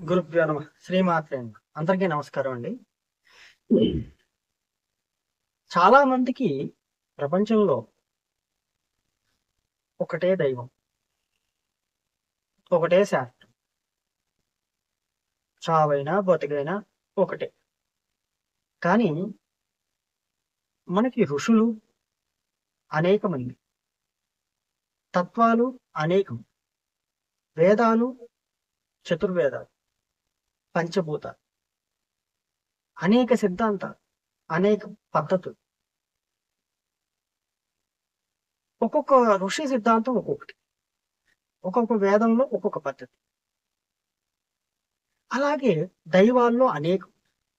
గురుభ్యో నమ శ్రీమాత్రే నమః. అందరికీ నమస్కారం అండి చాలా మందికి ప్రపంచంలో ఒకటే దైవం ఒకటే శాస్త్రం చావైనా బతికైనా ఒకటే కానీ మనకి ఋషులు అనేక మంది తత్వాలు అనేకం వేదాలు చతుర్వేదాలు పంచభూతాలు అనేక సిద్ధాంతాలు అనేక పద్ధతులు ఒక్కొక్క ఋషి సిద్ధాంతం ఒక్కొక్కటి ఒక్కొక్క వేదంలో ఒక్కొక్క పద్ధతి అలాగే దైవాల్లో అనేకం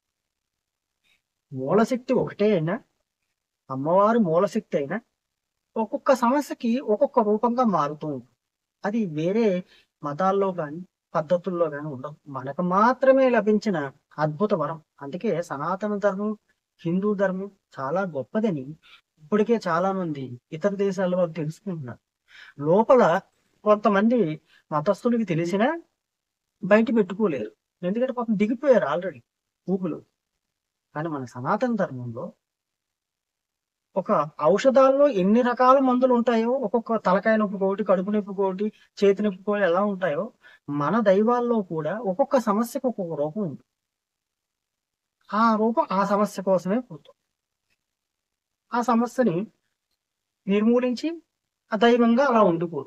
మూలశక్తి ఒకటే అయినా అమ్మవారి మూలశక్తి అయినా ఒక్కొక్క సమస్యకి ఒక్కొక్క రూపంగా మారుతూ ఉంటుంది అది వేరే మతాల్లో కానీ పద్ధతుల్లో కానీ ఉండవు మనకు మాత్రమే లభించిన అద్భుత వరం అందుకే సనాతన ధర్మం హిందూ ధర్మం చాలా గొప్పదని ఇప్పటికే చాలా మంది ఇతర దేశాల వాళ్ళు తెలుసుకుంటున్నారు లోపల కొంతమంది మతస్థులకి తెలిసినా బయట పెట్టుకోలేరు ఎందుకంటే పాపం దిగిపోయారు ఆల్రెడీ ఊపులు కానీ మన సనాతన ధర్మంలో ఒక ఔషధాల్లో ఎన్ని రకాల మందులు ఉంటాయో ఒక్కొక్క తలకాయ నొప్పి ఒకటి కడుపు నొప్పి ఒకటి చేతి నొప్పి ఒకటి ఎలా ఉంటాయో మన దైవాల్లో కూడా ఒక్కొక్క సమస్యకు ఒక్కొక్క రూపం ఉంది ఆ రూపం ఆ సమస్య కోసమే పుడుతుంది ఆ సమస్యని నిర్మూలించి ఆ దైవంగా అలా ఉండిపోదు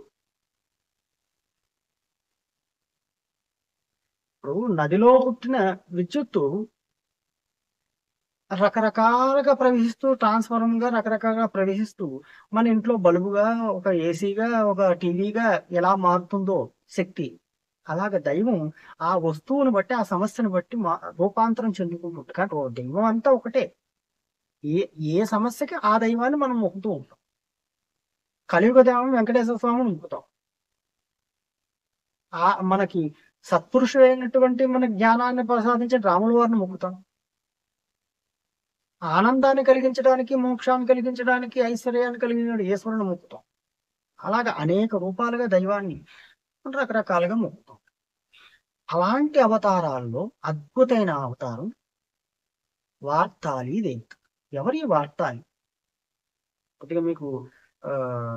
ఇప్పుడు నదిలో పుట్టిన విద్యుత్తు రకరకాలుగా ప్రవహిస్తూ ట్రాన్స్ఫార్మర్ గా రకరకాలుగా ప్రవహిస్తూ మన ఇంట్లో బల్బుగా ఒక ఏసీగా ఒక టీవీగా ఎలా మారుతుందో శక్తి అలాగ దైవం ఆ వస్తువుని బట్టి ఆ సమస్యను బట్టి మా రూపాంతరం చెందుకుంటుంది కానీ ఓ దైవం అంతా ఒకటే ఏ ఏ సమస్యకి ఆ దైవాన్ని మనం మొక్కుతూ ఉంటాం కలియుగ దైవం వెంకటేశ్వర స్వామిని మొక్కుతాం ఆ మనకి సత్పురుషుడైనటువంటి మన జ్ఞానాన్ని ప్రసాదించే రాముల వారిని మొక్కుతాం ఆనందాన్ని కలిగించడానికి మోక్షాన్ని కలిగించడానికి ఐశ్వర్యాన్ని కలిగించిన ఈశ్వరుని మొక్కుతాం అలాగా అనేక రూపాలుగా దైవాన్ని రకరకాలుగా మొక్కుతాం అలాంటి అవతారాల్లో అద్భుతమైన అవతారం వార్తాలి దేవి ఎవరి వార్తాలి కొద్దిగా మీకు ఆ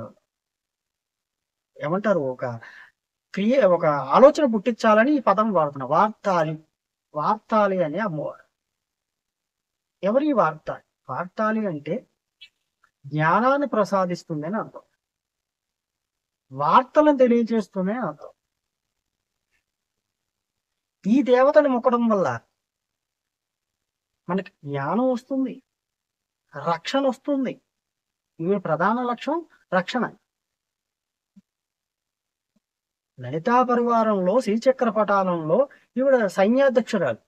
ఏమంటారు ఒక క్రియ ఒక ఆలోచన పుట్టించాలని ఈ పదం వాడుతున్నా వార్తాలి వార్తాలి అనే అమ్మవారు ఎవరి వార్తాలి వార్తాలి అంటే జ్ఞానాన్ని ప్రసాదిస్తుంది అని అర్థం వార్తలను తెలియజేస్తుంది అని అర్థం ఈ దేవతని మొక్కడం వల్ల మనకి జ్ఞానం వస్తుంది రక్షణ వస్తుంది ఇవి ప్రధాన లక్ష్యం రక్షణ లలితా పరివారంలో శ్రీచక్ర పటాలంలో ఈవిడ సైన్యాధ్యక్షురాలు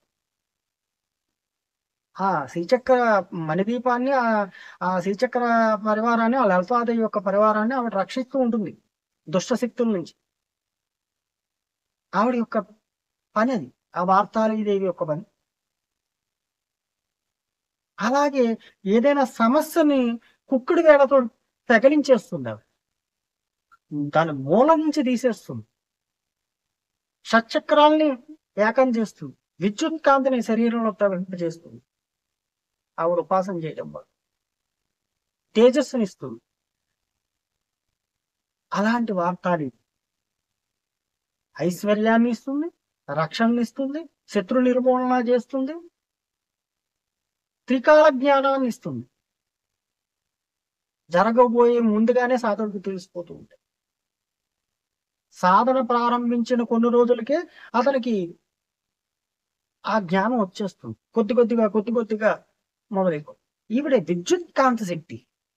ఆ శ్రీచక్ర మణిదీపాన్ని ఆ- ఆ శ్రీచక్ర పరివారాన్ని ఆ లలితాదేవి యొక్క పరివారాన్ని ఆవిడ రక్షిస్తూ ఉంటుంది దుష్ట శక్తుల నుంచి ఆవిడ యొక్క పని అది ఆ వార్తాళీదేవి యొక్క పని అలాగే ఏదైనా సమస్యని కుక్కుడు వేళతో తగిలించేస్తుంది ఆవిడ దాని మూలం నుంచి తీసేస్తుంది షట్చక్రాల్ని ఏకం చేస్తుంది విద్యుత్ కాంతిని శరీరంలో ప్రవహింపజేస్తుంది ఆవిడ ఉపాసన చేయడం వల్ల తేజస్సునిస్తుంది అలాంటి వార్తాలు ఐశ్వర్యాన్ని ఇస్తుంది రక్షణని ఇస్తుంది శత్రు నిర్మూలన చేస్తుంది త్రికాల జ్ఞానాన్ని ఇస్తుంది జరగబోయే ముందుగానే సాధకుడికి తెలిసిపోతూ ఉంటాయి సాధన ప్రారంభించిన కొన్ని రోజులకే అతనికి ఆ జ్ఞానం వచ్చేస్తుంది కొద్ది కొద్దిగా కొద్ది కొద్దిగా మొదలైపో ఈవిడ విద్యుత్ కాంతి శక్తి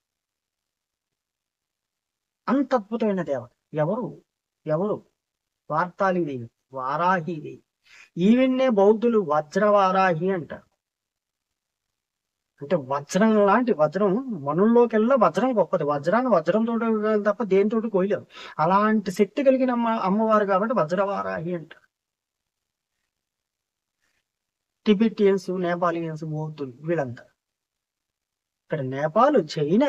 అంత అద్భుతమైన దేవత ఎవరు ఎవరు వార్తాళీదేవి వారాహీదేవి ఈవిన్నే బౌద్ధులు వజ్రవారాహి అంటారు అంటే వజ్రం లాంటి వజ్రం మనుల్లోకెల్లా వజ్రం గొప్పది వజ్రాన్ని వజ్రంతో తప్ప దేనితోటి కోయలేరు అలాంటి శక్తి కలిగిన అమ్మ అమ్మవారు కాబట్టి వజ్రవారాహి అంటారు టిబెటియన్స్ నేపాలియన్స్ బౌద్ధులు వీళ్ళంతా ఇక్కడ నేపాల్ చైనా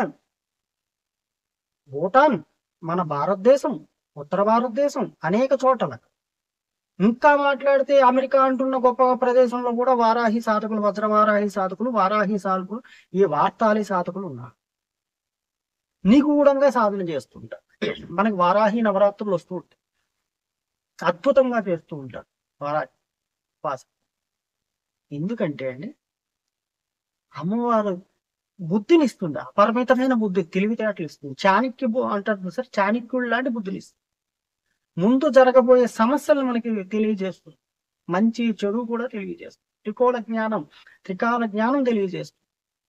భూటాన్ మన భారతదేశం ఉత్తర భారతదేశం అనేక చోట్ల ఇంకా మాట్లాడితే అమెరికా అంటున్న గొప్ప ప్రదేశంలో కూడా వారాహి సాధకులు వజ్రవారాహి సాధకులు వారాహి సాధకులు ఈ వార్తాలి సాధకులు ఉన్నారు నిగూఢంగా సాధన చేస్తుంటారు మనకి వారాహి నవరాత్రులు వస్తూ ఉంటాయి అద్భుతంగా చేస్తూ ఉంటారు వారాహి వాస ఎందుకంటే అండి అమ్మవారు బుద్ధిని ఇస్తుంది అపరిమితమైన బుద్ధి తెలివితేటలు ఇస్తుంది చాణక్య బు- అంటారు సార్ చాణక్యుడు లాంటి బుద్ధిని ఇస్తుంది ముందు జరగబోయే సమస్యలను మనకి తెలియజేస్తుంది మంచి చెడు కూడా తెలియజేస్తుంది త్రికోణ జ్ఞానం త్రికాల జ్ఞానం తెలియజేస్తుంది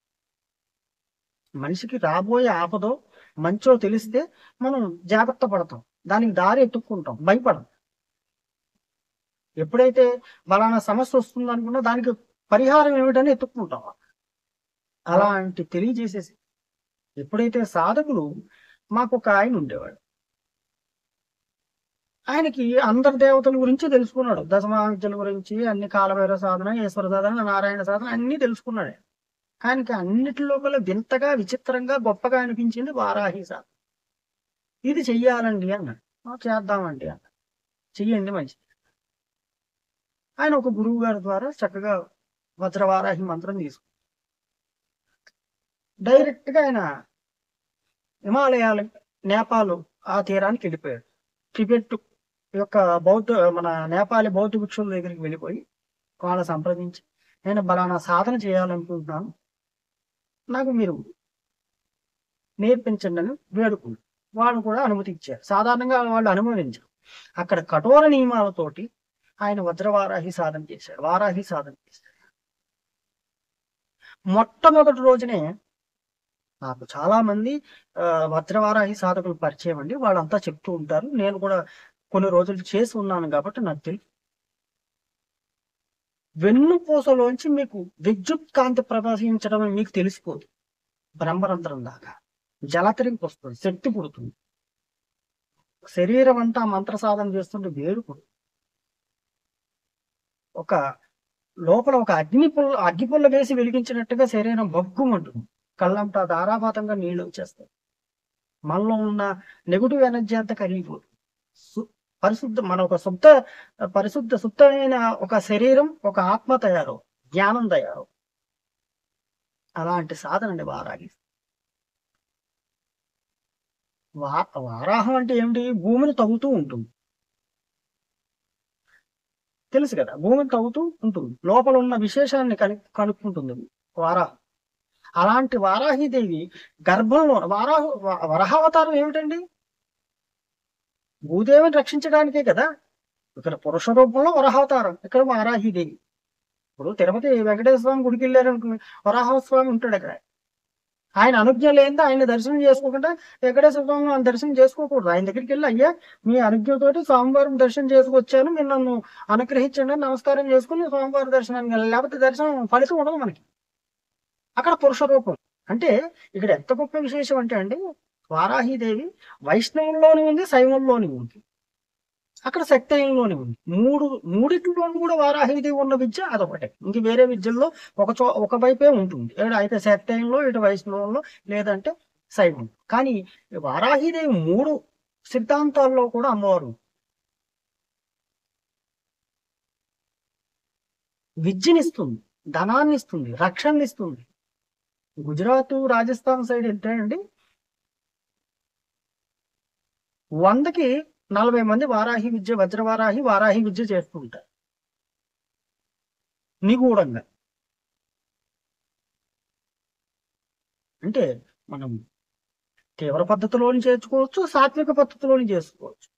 మనిషికి రాబోయే ఆపదో మంచో తెలిస్తే మనం జాగ్రత్త పడతాం దానికి దారి ఎత్తుక్కుంటాం భయపడం ఎప్పుడైతే బలానా సమస్య వస్తుంది అనుకున్నా దానికి పరిహారం ఏమిటని ఎత్తుక్కుంటాం అలాంటి తెలియజేసేసి ఎప్పుడైతే సాధకులు మాకు ఒక ఆయన ఉండేవాడు ఆయనకి అందరి దేవతల గురించి తెలుసుకున్నాడు దశమహావిద్యల గురించి అన్ని కాలభైర సాధన ఈశ్వర సాధన నారాయణ సాధన అన్ని తెలుసుకున్నాడు ఆయన. ఆయనకి అన్నిటిలో కల్లా వింతగా విచిత్రంగా గొప్పగా అనిపించింది వారాహి సాధన ఇది చెయ్యాలండి అన్నాడు "ఆ, చేద్దామండి అన్నాడు చెయ్యండి మంచిది ఆయన ఒక గురువు గారి ద్వారా చక్కగా వజ్రవారాహి మంత్రం తీసుకు డైరెక్ట్ గా ఆయన హిమాలయాలు నేపాల్ ఆ తీరానికి వెళ్ళిపోయాడు టిబెట్ యొక్క బౌద్ధ మన నేపాలి బౌద్ధ భిక్షుల దగ్గరికి వెళ్ళిపోయి వాళ్ళ సంప్రదించి నేను బలానా సాధన చేయాలనుకుంటున్నాను నాకు మీరు నేర్పించండి అని వేడుకుంది వాళ్ళు కూడా అనుమతి ఇచ్చారు సాధారణంగా వాళ్ళు అనుమతించారు అక్కడ కఠోర నియమాలతోటి ఆయన వజ్రవారాహి సాధన చేశాడు వారాహి సాధన చేశాడు మొట్టమొదటి రోజునే నాకు చాలా మంది ఆ, వజ్రవారాహి సాధకులు పరిచయం అండి వాళ్ళంతా చెప్తూ ఉంటారు నేను కూడా కొన్ని రోజులు చేసి ఉన్నాను కాబట్టి నాకు తెలుసు వెన్నుపూసలోంచి మీకు విద్యుత్ కాంతి ప్రవహించడం మీకు తెలిసిపోదు బ్రహ్మరంధ్రం దాకా జలతరింపు వస్తుంది శక్తి పుడుతుంది శరీరం అంతా మంత్ర సాధన చేస్తుంటే వేరు పుడుతుంది. ఒక లోపల ఒక అగ్ని పుల్ల అగ్గి పుల్ల వేసి వెలిగించినట్టుగా శరీరం బొగ్గుమంటుంది కళ్ళంతా ధారాపాతంగా నీళ్లు వచ్చేస్తాయి మనలో ఉన్న నెగిటివ్ ఎనర్జీ అంతా కరిగిపోతుంది సు- పరిశుద్ధ మన ఒక శుద్ధ పరిశుద్ధ శుద్ధమైన ఒక శరీరం ఒక ఆత్మ తయారు జ్ఞానం తయారు అలాంటి సాధన అండి వారాహి వా వారాహం అంటే ఏమిటి భూమిని తవ్వుతూ ఉంటుంది తెలుసు కదా భూమిని తవ్వుతూ ఉంటుంది లోపల ఉన్న విశేషాన్ని కను కనుక్కుంటుంది వారాహం అలాంటి వారాహిదేవి గర్భంలో వారాహ వ- వరహావతారం ఏమిటండి భూదేవిని రక్షించడానికే కదా ఇక్కడ పురుష రూపంలో వరహావతారం ఇక్కడ వారాహిదేవి ఇప్పుడు తిరుపతి వెంకటేశ్వర స్వామి గుడికి వెళ్ళారు అనుకుని వరాహ స్వామి ఉంటాడు అక్కడ ఆయన అనుజ్ఞ లేనిదే ఆయన దర్శనం చేసుకోకుండా వెంకటేశ్వర స్వామి ఆయన దర్శనం చేసుకోకూడదు ఆయన దగ్గరికి వెళ్ళి అయ్యా మీ అనుజ్ఞతోటి స్వామివారం దర్శనం చేసుకొచ్చాను మీరు నన్ను అనుగ్రహించండి అని నమస్కారం చేసుకుని స్వామివారి దర్శనానికి వెళ్ళాలి లేకపోతే దర్శనం ఫలితం ఉండదు మనకి అక్కడ పురుష రూపం అంటే ఇక్కడ ఎంత గొప్ప విశేషం అంటే అండి వారాహిదేవి వైష్ణవంలోని ఉంది శైవంలోని ఉంది అక్కడ శక్తయంలోని ఉంది మూడు మూడిట్లోనూ కూడా వారాహిదేవి ఉన్న విద్య అదొకటే ఇంక వేరే విద్యల్లో ఒక చో ఒక వైపే ఉంటుంది ఏడు అయితే శక్తయంలో ఇటు వైష్ణవంలో లేదంటే శైవం కానీ వారాహిదేవి మూడు సిద్ధాంతాల్లో కూడా అమ్మవారు విద్యనిస్తుంది ధనాన్ని ఇస్తుంది రక్షణ ఇస్తుంది గుజరాత్ రాజస్థాన్ సైడ్ వెళ్తే అండి వందకి నలభై మంది వారాహి విద్య వజ్రవారాహి వారాహి విద్య చేస్తూ ఉంటారు నిగూఢంగా అంటే మనం తీవ్ర పద్ధతిలోని చేసుకోవచ్చు సాత్విక పద్ధతిలోని చేసుకోవచ్చు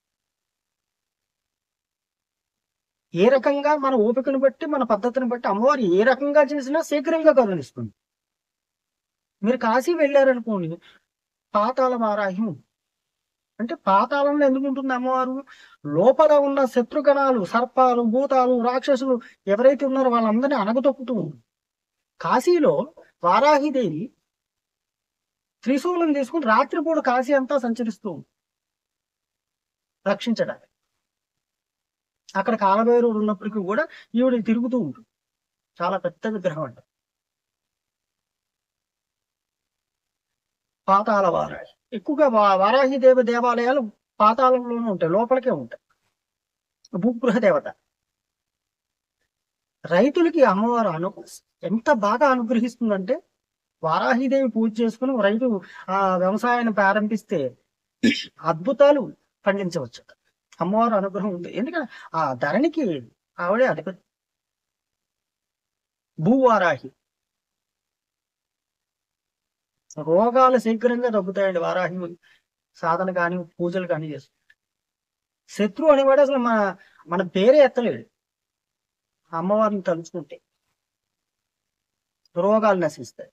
ఏ రకంగా మన ఓపికను బట్టి మన పద్ధతిని బట్టి అమ్మవారు ఏ రకంగా చేసినా శీఘ్రంగా కరుణిస్తుంది మీరు కాశీ వెళ్ళారనుకోండి పాతాళ వారాహి ఉంది. అంటే పాతాళంలో ఎందుకు ఉంటుంది అమ్మవారు లోపల ఉన్న శత్రుగణాలు సర్పాలు భూతాలు రాక్షసులు ఎవరైతే ఉన్నారో వాళ్ళందరినీ అణగదొక్కుతూ ఉంది కాశీలో వారాహిదేవి త్రిశూలం తీసుకుని రాత్రిపూట కాశీ అంతా సంచరిస్తూ ఉంది రక్షించడానికి అక్కడ కాలభైరవుడు ఉన్నప్పటికీ కూడా ఈవిడ తిరుగుతూ ఉంటుంది చాలా పెద్ద విగ్రహం అంట పాతాళ వారాహి ఎక్కువగా వా- వారాహి దేవ దేవాలయాలు పాతాళంలోనే ఉంటాయి లోపలికే ఉంటాయి భూగృహ దేవత రైతులకి అమ్మవారు అను ఎంత బాగా అనుగ్రహిస్తుందంటే వారాహిదేవి పూజ చేసుకుని రైతు ఆ వ్యవసాయాన్ని ప్రారంభిస్తే అద్భుతాలు పండించవచ్చు అమ్మవారు అనుగ్రహం ఉంది ఎందుకంటే ఆ ధరణికి ఆవిడే అధిపతి భూవారాహి రోగాలు శీఘ్రంగా తగ్గుతాయండి వారాహి సాధన కానీ పూజలు కానీ చేస్తుంది శత్రువు అనేవాడు అసలు మన మన పేరే ఎత్తలేడు అమ్మవారిని తలుచుకుంటే రోగాలు నశిస్తాయి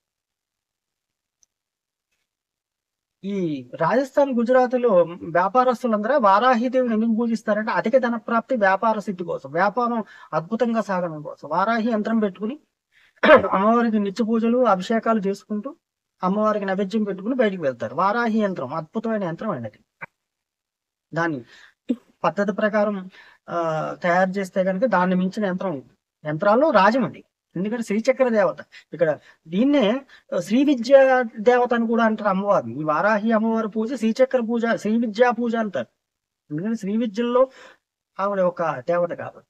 ఈ రాజస్థాన్ గుజరాత్ లో వ్యాపారస్తులందరూ వారాహిదేవిని ఎందుకు పూజిస్తారంటే అధిక ధన ప్రాప్తి వ్యాపార సిద్ధి కోసం వ్యాపారం అద్భుతంగా సాగడం కోసం వారాహి యంత్రం పెట్టుకుని అమ్మవారికి నిత్య పూజలు అభిషేకాలు చేసుకుంటూ అమ్మవారికి నైవేద్యం పెట్టుకుని బయటికి వెళ్తారు వారాహి యంత్రం అద్భుతమైన యంత్రం అండి అది దాన్ని పద్ధతి ప్రకారం ఆ తయారు చేస్తే కనుక దాన్ని మించిన యంత్రం యంత్రాల్లో రాజం అది ఎందుకంటే శ్రీచక్ర దేవత ఇక్కడ దీన్నే శ్రీ విద్యా దేవత అని కూడా అంటారు అమ్మవారిని ఈ వారాహి అమ్మవారి పూజ శ్రీచక్ర పూజ శ్రీ విద్యా పూజ అంటారు ఎందుకంటే శ్రీ విద్యల్లో ఆవిడ ఒక దేవత కాబట్టి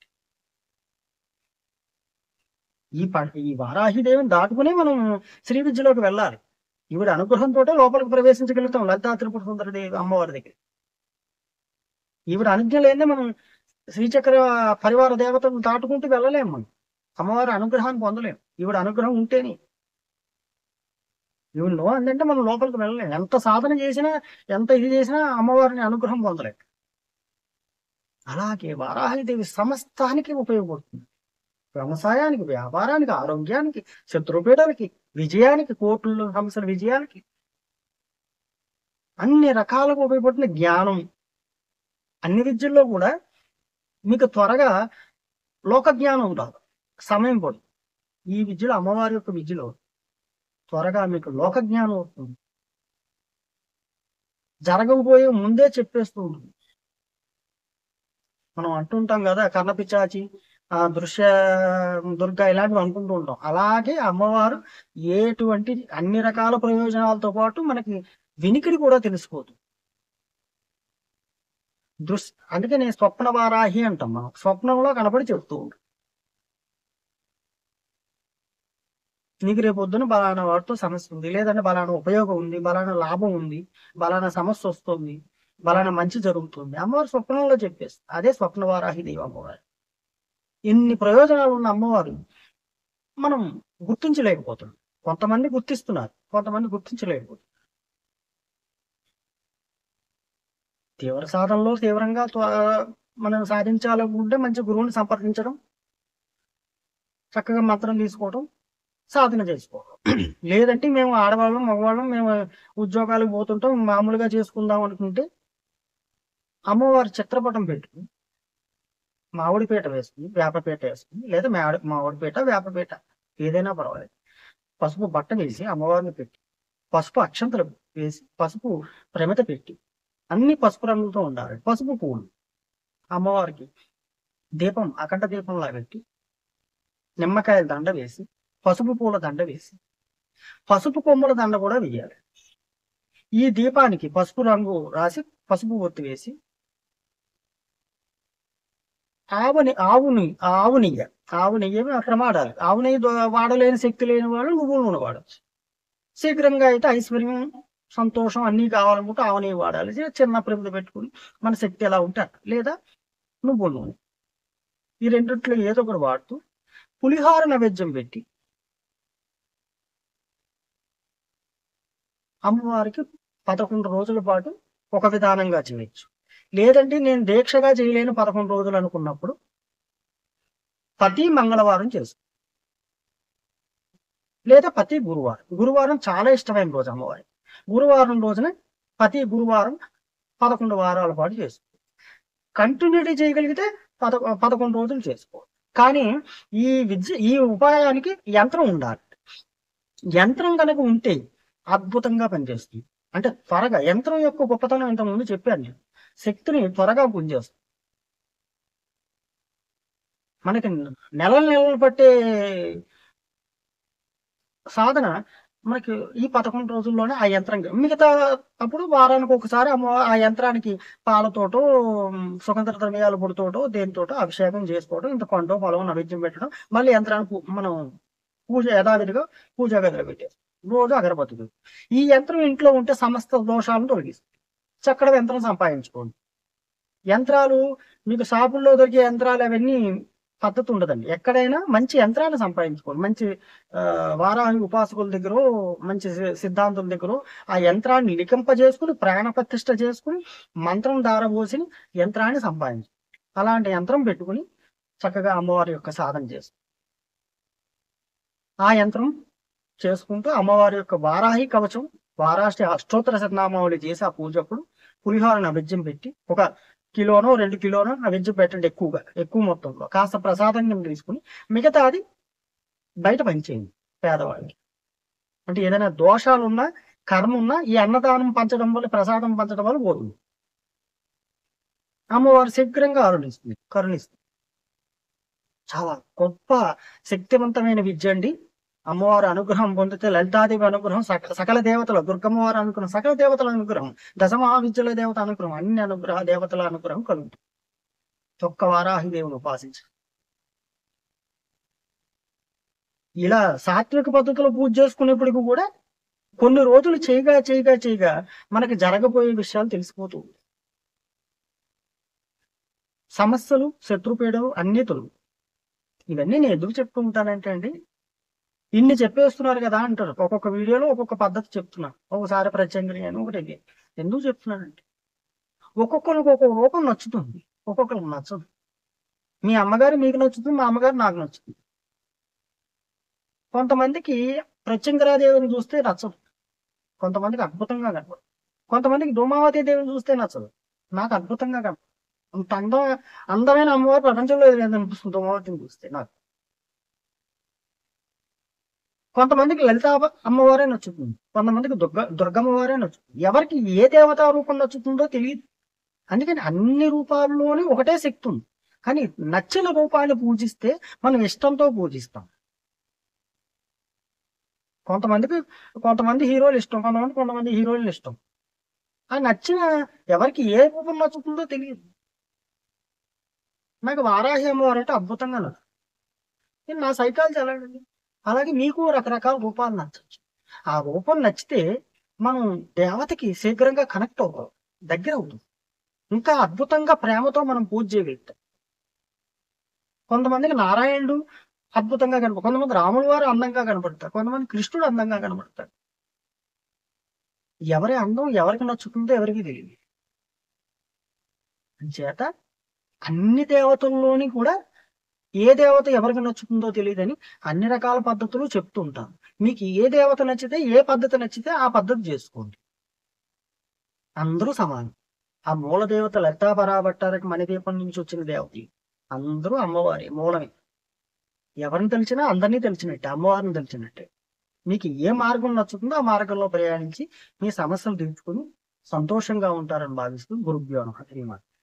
ఈ ప ఈ వారాహి దేవిని దాటుకునే మనం శ్రీ విద్యలోకి వెళ్ళాలి ఈవిడ అనుగ్రహంతో లోపలికి ప్రవేశించగలుగుతాం లలితా త్రిపుర సుందర దేవి అమ్మవారి దగ్గర ఈవిడ అనుజ్ఞ లేదే మనం శ్రీచక్ర పరివార దేవతను దాటుకుంటూ వెళ్ళలేము మనం అమ్మవారి అనుగ్రహాన్ని పొందలేము ఈవిడ అనుగ్రహం ఉంటేనే ఈవిడ నో అందంటే మనం లోపలికి వెళ్ళలేము ఎంత సాధన చేసినా ఎంత ఇది చేసినా అమ్మవారిని అనుగ్రహం పొందలేము అలాగే వారాహిదేవి సమస్తానికి ఉపయోగపడుతుంది వ్యవసాయానికి వ్యాపారానికి ఆరోగ్యానికి శత్రుపీడలకి విజయానికి కోర్టుల్లో సమస్యల విజయానికి అన్ని రకాలుగా ఉపయోగపడుతున్న జ్ఞానం అన్ని విద్యల్లో కూడా మీకు త్వరగా లోక జ్ఞానం రాదు సమయం పడుతుంది ఈ విద్యలో అమ్మవారి యొక్క విద్యలో త్వరగా మీకు లోక జ్ఞానం అవుతుంది జరగబోయే ముందే చెప్పేస్తూ ఉంటుంది మనం అంటుంటాం కదా కర్ణపిచాచి ఆ దృశ్య దుర్గ ఇలాంటివి అనుకుంటూ ఉంటాం అలాగే అమ్మవారు ఎటువంటి అన్ని రకాల ప్రయోజనాలతో పాటు మనకి వినికిడి కూడా తెలిసిపోతుంది దృశ్ అందుకే నేను స్వప్న వారాహి అంటాం మనం స్వప్నంలో కనపడి చెప్తూ ఉంటాం నీకు రేపు పొద్దున బలానా వాటితో సమస్య ఉంది లేదంటే బలానా ఉపయోగం ఉంది బలానా లాభం ఉంది బలానా సమస్య వస్తుంది బలానా మంచి జరుగుతుంది అమ్మవారు స్వప్నంలో చెప్పేస్తుంది అదే స్వప్న వారాహి దేవి అమ్మవారు ఇన్ని ప్రయోజనాలు ఉన్న అమ్మవారు మనం గుర్తించలేకపోతున్నాం కొంతమంది గుర్తిస్తున్నారు కొంతమంది గుర్తించలేకపోతున్నారు తీవ్ర సాధనలో తీవ్రంగా త్వ- మనం సాధించాలనుకుంటే మంచి గురువుని సంప్రదించడం చక్కగా మంత్రం తీసుకోవడం సాధన చేసుకోవడం లేదంటే మేము ఆడవాళ్ళం మగవాళ్ళం మేము ఉద్యోగాలకు పోతుంటాం మామూలుగా చేసుకుందాం అనుకుంటే అమ్మవారి చిత్రపటం పెట్టుకుని మామిడిపీట వేసుకుని వేపపీట వేసుకుని లేదా మామిడి మామిడిపీట వేపపీట ఏదైనా పర్వాలేదు పసుపు బట్ట వేసి అమ్మవారిని పెట్టి పసుపు అక్షంతలు వేసి పసుపు ప్రమిత పెట్టి అన్ని పసుపు రంగులతో ఉండాలి పసుపు పువ్వులు అమ్మవారికి దీపం అఖండ దీపంలా పెట్టి నిమ్మకాయల దండ వేసి పసుపు పూల దండ వేసి పసుపు కొమ్మల దండ కూడా వేయాలి ఈ దీపానికి పసుపు రంగు రాసి పసుపు ఒత్తి వేసి ఆవు నె- ఆవు నెయ్యి ఆవు నెయ్యి ఆవు నెయ్యి అక్కడ వాడాలి ఆవు నెయ్యి దో- వాడలేని శక్తి లేని వాళ్ళు నువ్వుల నూనె వాడచ్చు శీఘ్రంగా అయితే ఐశ్వర్యం సంతోషం అన్నీ కావాలనుకుంటే ఆవు నెయ్యి వాడాలి చి- చిన్న ప్రమిద పెట్టుకుని మన శక్తి ఎలా ఉంటే అట్లా. లేదా నువ్వుల నూనె ఈ రెండిట్లో ఏదో ఒకటి వాడుతూ పులిహార నైవేద్యం పెట్టి అమ్మవారికి పదకొండు రోజుల పాటు ఒక విధానంగా చేయొచ్చు లేదంటే నేను దీక్షగా చేయలేను పదకొండు రోజులు అనుకున్నప్పుడు ప్రతి మంగళవారం చేస్తాను లేదా ప్రతి గురువారం గురువారం చాలా ఇష్టమైన రోజు అమ్మవారి గురువారం రోజున ప్రతి గురువారం పదకొండు వారాల పాటు చేసుకో కంటిన్యూటీ చేయగలిగితే పద పదకొండు రోజులు చేసుకో కానీ ఈ విద్య ఈ ఉపాయానికి యంత్రం ఉండాలి యంత్రం కనుక ఉంటే అద్భుతంగా పనిచేస్తుంది అంటే త్వరగా యంత్రం యొక్క గొప్పతనం ఇంతకుముందు చెప్పాను నేను శక్తిని త్వరగా గుంజేస్తుంది మనకి నెలలు నెలలు పట్టే సాధన మనకి ఈ పదకొండు రోజుల్లోనే ఆ యంత్రం మిగతా అప్పుడు వారానికి ఒకసారి అమ్మ ఆ యంత్రానికి పాలతోటో ఉమ్, సుగంధ ద్రవ్యాల పొడితోటో దేనితోటో అభిషేకం చేసుకోవడం ఇంత పండు పొలం నైవేద్యం పెట్టడం మళ్ళీ యంత్రాన్ని పూ- మనం పూజ యథావిధిగా పూజా గదిలో పెట్టేస్తాం రోజు అగరబత్తులు ఈ యంత్రం ఇంట్లో ఉంటే సమస్త దోషాలను తొలగిస్తుంది చక్కడ యంత్రం సంపాదించుకోండి యంత్రాలు మీకు షాపుల్లో దొరికే యంత్రాలు అవన్నీ పద్ధతి ఉండదండి ఎక్కడైనా మంచి యంత్రాన్ని సంపాదించుకోండి మంచి ఆ, వారాహి ఉపాసకుల దగ్గర మంచి సి- సిద్ధాంతుల దగ్గర ఆ యంత్రాన్ని లిఖింపజేసుకుని ప్రాణప్రతిష్ఠ చేసుకుని మంత్రం దారబోసి యంత్రాన్ని సంపాదించు అలాంటి యంత్రం పెట్టుకుని చక్కగా అమ్మవారి యొక్క సాధన చేసు ఆ యంత్రం చేసుకుంటూ అమ్మవారి యొక్క వారాహి కవచం వారాష్టి అష్టోత్తర శతనామావళి చేసి ఆ పూజప్పుడు పులిహోర నైవేద్యం పెట్టి ఒక కిలోనో రెండు కిలోనో నైవేద్యం పెట్టండి ఎక్కువగా ఎక్కువ మొత్తంలో కాస్త ప్రసాదం కింద తీసుకుని మిగతాది బయట పనిచేయండి పేదవాళ్ళకి అంటే ఏదైనా దోషాలు ఉన్నా కర్మ ఉన్నా ఈ అన్నదానం పంచడం వల్ల ప్రసాదం పంచడం వల్ల పోతుంది అమ్మవారు శీఘ్రంగా అరుణిస్తుంది కరుణిస్తుంది చాలా గొప్ప శక్తివంతమైన విద్య అండి అమ్మవారి అనుగ్రహం పొందితే లలితాదేవి అనుగ్రహం సకల సకల దేవతల దుర్గమ్మవారి అనుగ్రహం సకల దేవతల అనుగ్రహం దశమహావిద్యుల దేవత అనుగ్రహం అన్ని అనుగ్రహ దేవతల అనుగ్రహం కలుగుతుంది ఒక్క వారాహి దేవుని ఉపాసించు ఇలా సాత్విక పద్ధతిలో పూజ చేసుకునేప్పటికి కూడా కొన్ని రోజులు చేయగా చేయగా చేయగా మనకి జరగబోయే విషయాలు తెలిసిపోతూ ఉంటాయి. సమస్యలు శత్రుపీడలు అన్నీ తొలగు ఇవన్నీ నేను ఎందుకు చెప్తూ ఉంటానంటే అండి ఇన్ని చెప్పేస్తున్నారు కదా అంటారు ఒక్కొక్క వీడియోలో ఒక్కొక్క పద్ధతి చెప్తున్నారు ఒకసారి ప్రత్యంగిరి అని ఒకటి ఇది. ఎందుకు చెప్తున్నానంటే ఒక్కొక్కరికి ఒక్కొక్క రూపం నచ్చుతుంది ఒక్కొక్కరికి నచ్చదు మీ అమ్మగారు మీకు నచ్చుతుంది మా అమ్మగారు నాకు నచ్చుతుంది కొంతమందికి ప్రత్యంగరాదేవిని చూస్తే నచ్చదు కొంతమందికి అద్భుతంగా కనపడు కొంతమందికి ధూమావతి దేవిని చూస్తే నచ్చదు నాకు అద్భుతంగా కనపడు అంత అందం అందమైన అమ్మవారు ప్రపంచంలో లేదనిపిస్తుంది ధూమావతిని చూస్తే నాకు కొంతమందికి లలిత అమ్మవారే నచ్చుతుంది కొంతమందికి దుర్గ దుర్గమ్మవారే నచ్చుతుంది ఎవరికి ఏ దేవతా రూపం నచ్చుతుందో తెలియదు అందుకని అన్ని రూపాల్లోనే ఒకటే శక్తి ఉంది కానీ నచ్చిన రూపాన్ని పూజిస్తే మనం ఇష్టంతో పూజిస్తాం కొంతమందికి కొంతమంది హీరోలు ఇష్టం కొంతమంది కొంతమంది హీరోయిన్లు ఇష్టం ఆ నచ్చిన ఎవరికి ఏ రూపం నచ్చుతుందో తెలియదు నాకు వారాహి అమ్మవారు అంటే అద్భుతంగా నచ్చుతుంది ఇది నా సైకాలజీ అలాంటిది అలాగే మీకు రకరకాల రూపాలు నచ్చచ్చు ఆ రూపం నచ్చితే మనం దేవతకి శీఘ్రంగా కనెక్ట్ అవుతాం దగ్గర అవుతుంది ఇంకా అద్భుతంగా ప్రేమతో మనం పూజ చేయగలుగుతాం కొంతమందికి నారాయణుడు అద్భుతంగా కనపడు కొంతమంది రాముల వారు అందంగా కనపడతారు కొంతమంది కృష్ణుడు అందంగా కనపడతారు ఎవరి అందం ఎవరికి నచ్చుతుందో ఎవరికి తెలియదు అంచేత అన్ని దేవతల్లోని కూడా ఏ దేవత ఎవరికి నచ్చుతుందో తెలియదని అన్ని రకాల పద్ధతులు చెప్తూ ఉంటాను మీకు ఏ దేవత నచ్చితే ఏ పద్ధతి నచ్చితే ఆ పద్ధతి చేసుకోండి అందరూ సమానం ఆ మూల దేవత లలితా పరాభట్టారకి మణిదీపం నుంచి వచ్చిన దేవతలు అందరూ అమ్మవారి మూలమే ఎవరిని తెలిసినా అందరినీ తెలిసినట్టే అమ్మవారిని తెలిసినట్టే మీకు ఏ మార్గం నచ్చుతుందో ఆ మార్గంలో ప్రయాణించి మీ సమస్యలు తీర్చుకుని సంతోషంగా ఉంటారని భావిస్తూ గురుభ్యో నమః శ్రీమాన్